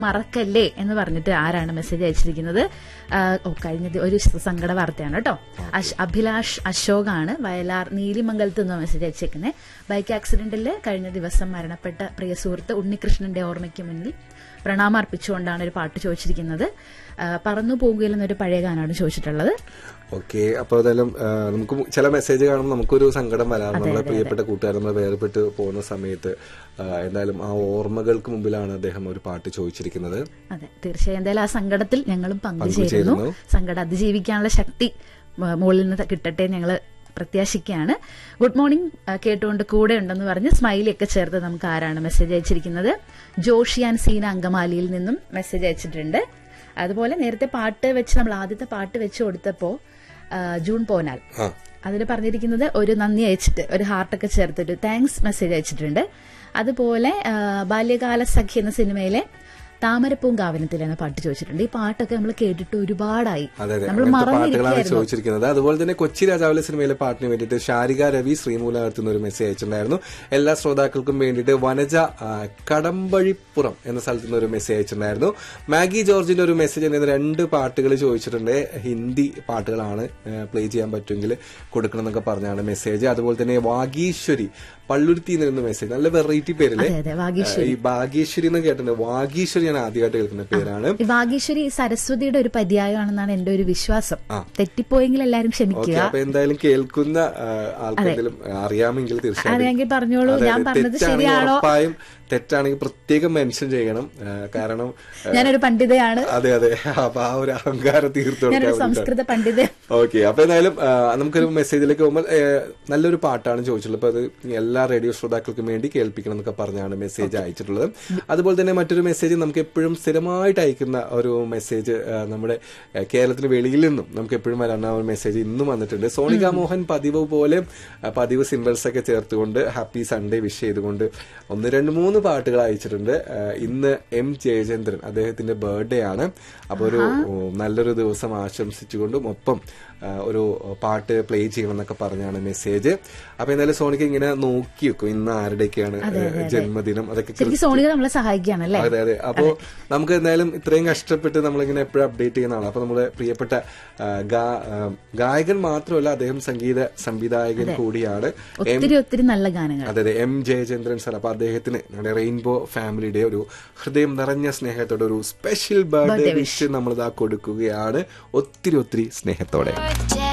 മറക്കല്ലേ എന്ന് പറഞ്ഞിട്ട് ആരാണ് മെസ്സേജ് അയച്ചിരിക്കുന്നത് ആ, ഓ കഴിഞ്ഞ ദി- ഒരു സങ്കട വാർത്തയാണ് കേട്ടോ അശ്- അഭിലാഷ് അശോകാണ് വയലാർ നീലിമംഗലത്ത് നിന്ന് മെസ്സേജ് അയച്ചേക്കുന്നത് ബൈക്ക് ആക്സിഡന്റിൽ കഴിഞ്ഞ ദിവസം മരണപ്പെട്ട പ്രിയ സുഹൃത്ത് ഉണ്ണികൃഷ്ണന്റെ ഓർമ്മയ്ക്ക് മുന്നിൽ പ്രണാമം അർപ്പിച്ചുകൊണ്ടാണ് ഒരു പാട്ട് ചോദിച്ചിരിക്കുന്നത് ആ, പറന്നു പോകുകയിൽ എന്നൊരു പഴയ ഗാനമാണ് ചോദിച്ചിട്ടുള്ളത് ഓക്കെ അപ്പൊ ഏതായാലും ആ, നമുക്ക് ചില മെസ്സേജ് കാണുമ്പോൾ നമുക്കൊരു സങ്കടം വരാം നമ്മളെ പ്രിയപ്പെട്ട കൂട്ടുകാർ നമ്മൾ വേർപെട്ട് പോകുന്ന സമയത്ത് ആ, എന്തായാലും ആ ഓർമ്മകൾക്ക് മുമ്പിലാണ് അദ്ദേഹം ഒരു പാട്ട് ചോദിച്ചിരിക്കുന്നത് അതെ തീർച്ചയായും എന്തായാലും ആ സങ്കടത്തിൽ ഞങ്ങളും പങ്കുചേരുന്നു പങ്കുചേരുന്നു. സങ്കടം അതിജീവിക്കാനുള്ള ശക്തി മ- മുകളിൽ നിന്ന് കിട്ടട്ടെ ഞങ്ങൾ പ്രത്യാശിക്കുകയാണ് ഗുഡ് മോർണിംഗ് ആ, കേട്ടുകൊണ്ട് കൂടെ ഉണ്ടെന്ന് പറഞ്ഞ് സ്മൈലിയൊക്കെ ചേർത്ത് നമുക്ക് ആരാണ് മെസ്സേജ് അയച്ചിരിക്കുന്നത് ജോഷിയാൻ സീന അങ്കമാലിയിൽ നിന്നും മെസ്സേജ് അയച്ചിട്ടുണ്ട് അതുപോലെ നേരത്തെ പാട്ട് വെച്ച് നമ്മൾ ആദ്യത്തെ പാട്ട് വെച്ച് കൊടുത്തപ്പോ ആ, ജൂൺ പോനാൽ ആ അതിൽ പറഞ്ഞിരിക്കുന്നത് ഒരു നന്ദി അയച്ചിട്ട് ഒരു ഹാർട്ടൊക്കെ ചേർത്തിട്ട് താങ്ക്സ് മെസ്സേജ് അയച്ചിട്ടുണ്ട് അതുപോലെ ആ, ബാല്യകാല സഖി എന്ന സിനിമയിലെ താമരപ്പൂങ്കാവനത്തിലാണ് പാട്ട് ചോദിച്ചിട്ടുണ്ട് ഈ പാട്ടൊക്കെ നമ്മൾ കേട്ടിട്ട് ഒരുപാടായി അതെ അതെ നമ്മൾ അങ്ങനത്തെ പാട്ടുകളാണ് മറന്നിരിക്കുകയായിരുന്നു ചോദിച്ചിരിക്കുന്നത് അതുപോലെ തന്നെ കൊച്ചി രാജാവിലെ സിനിമയിലെ പാട്ടിന് വേണ്ടിയിട്ട് ഷാരിക രവി ശ്രീമൂല നടത്തുന്ന ഒരു മെസ്സേജ് അയച്ചിട്ടുണ്ടായിരുന്നു എല്ലാ ശ്രോതാക്കൾക്കും വേണ്ടിയിട്ട് വനജ ആ, കടമ്പഴിപ്പുറം എന്ന സ്ഥലത്ത് നിന്ന് ഒരു മെസ്സേജ് അയച്ചിട്ടുണ്ടായിരുന്നു മാഗി ജോർജിന്റെ ഒരു മെസ്സേജ് എന്നത് രണ്ട് പാട്ടുകൾ ചോദിച്ചിട്ടുണ്ട് ഹിന്ദി പാട്ടുകളാണ് പ്ലേ ചെയ്യാൻ പറ്റുമെങ്കിൽ കൊടുക്കണം എന്നൊക്കെ പറഞ്ഞാണ് മെസ്സേജ് അതുപോലെ തന്നെ വാഗീശ്വരി പള്ളുരുത്തി നിന്ന് മെസ്സേജ് നല്ല വെറൈറ്റി പേരല്ലേ അതെ അതെ വാഗീശ്വരി ഈ ഭാഗ്യശ്വരി എന്ന് കേട്ടിട്ടുണ്ട് വാഗീശ്വരി ഞാൻ ആദ്യമായിട്ട് കേൾക്കുന്ന പേരാണ് ഈ വാഗീശ്വരി സരസ്വതിയുടെ ഒരു പര്യായമാണെന്നാണ് എന്റെ ഒരു വിശ്വാസം ആ. തെറ്റിപ്പോയെങ്കിൽ എല്ലാരും ഓക്കെ ക്ഷമിക്കുക അപ്പൊ എന്തായാലും കേൾക്കുന്ന ആ, ആൾക്കെന്തെങ്കിലും അറിയാമെങ്കിൽ തീർച്ചയായും അറിയാമെങ്കിൽ പറഞ്ഞോളൂ. അതെ, ഞാൻ അതെ, പറഞ്ഞത് തെറ്റാണെങ്കിൽ ശരിയാണോ? ഉറപ്പായും തെറ്റാണെങ്കിൽ പ്രത്യേകം മെൻഷൻ ചെയ്യണം ആ, കാരണം ആ, ഞാനൊരു പണ്ഡിതയാണ് അതെ അതെ അപ്പൊ ആ ഒരു അഹങ്കാരം തീർത്തു കൊടുക്കാൻ ഞാനൊരു വേണ്ടിയിട്ടാണ്. സംസ്കൃത പണ്ഡിത ഓക്കെ അപ്പൊ എന്തായാലും ആ, നമുക്കൊരു മെസ്സേജിലേക്ക് പോകുമ്പോൾ ഏ, നല്ലൊരു പാട്ടാണ് ചോദിച്ചിട്ടുള്ളത് അപ്പൊ അത് എല്ലാ റേഡിയോ ശ്രോതാക്കൾക്കും വേണ്ടി കേൾപ്പിക്കണം എന്നൊക്കെ പറഞ്ഞാണ് മെസ്സേജ് അയച്ചിട്ടുള്ളത് അതുപോലെ തന്നെ മറ്റൊരു മെസ്സേജ് നമുക്ക് എപ്പോഴും സ്ഥിരമായിട്ട് അയക്കുന്ന ഒരു മെസ്സേജ് ആ, നമ്മുടെ ആ, കേരളത്തിന് വെളിയിൽ നിന്നും നമുക്ക് എപ്പോഴും വരാവുന്ന ഒരു മെസ്സേജ് ഇന്നും വന്നിട്ടുണ്ട് സോണിക മോഹൻ പതിവ് പോലെ ആ, പതിവ് സിംബൽസ് ഒക്കെ ചേർത്തുകൊണ്ട് ഹാപ്പി സൺഡേ വിഷ് ചെയ്തുകൊണ്ട് ഒന്ന് രണ്ട് മൂന്ന് പാട്ടുകൾ അയച്ചിട്ടുണ്ട് ആ, ഇന്ന് എം ജയചന്ദ്രൻ അദ്ദേഹത്തിന്റെ ബർത്ത്ഡേ ആണ് അപ്പൊ ഒരു ഓ, നല്ലൊരു ദിവസം ആശംസിച്ചുകൊണ്ടും ഒപ്പം ആ, ഒരു പാട്ട് പ്ലേ ചെയ്യണം എന്നൊക്കെ പറഞ്ഞാണ് മെസ്സേജ് അപ്പൊ എന്തായാലും സോണിക്ക് ഇങ്ങനെ നോക്കി വെക്കും ഇന്ന് ആരുടെയൊക്കെയാണ് ഏ, ജന്മദിനം അതൊക്കെ ശരിക്കും സോണിക നമ്മളെ സഹായിക്കുകയാണല്ലേ അതെ അതെ അപ്പോ നമുക്ക് എന്തായാലും ഇത്രയും കഷ്ടപ്പെട്ട് നമ്മളിങ്ങനെ എപ്പോഴും അപ്ഡേറ്റ് ചെയ്യുന്നതാണ് അപ്പൊ നമ്മുടെ പ്രിയപ്പെട്ട ആ, ഗാ- ആ, ഗായകൻ മാത്രമല്ല അദ്ദേഹം സംഗീത സംവിധായകൻ കൂടിയാണ് എം ഒത്തിരി ഒത്തിരി നല്ല ഗാനങ്ങൾ അതെ അതെ എം ജയചന്ദ്രൻ സാർ അപ്പൊ അദ്ദേഹത്തിന് നമ്മുടെ റെയിൻബോ ഫാമിലിയുടെ ഒരു ഹൃദയം നിറഞ്ഞ സ്നേഹത്തോടെ ഒരു സ്പെഷ്യൽ ബർത്ത്ഡേ വിഷ് നമ്മളിതാ കൊടുക്കുകയാണ് ഒത്തിരി ഒത്തിരി സ്നേഹത്തോടെ birthday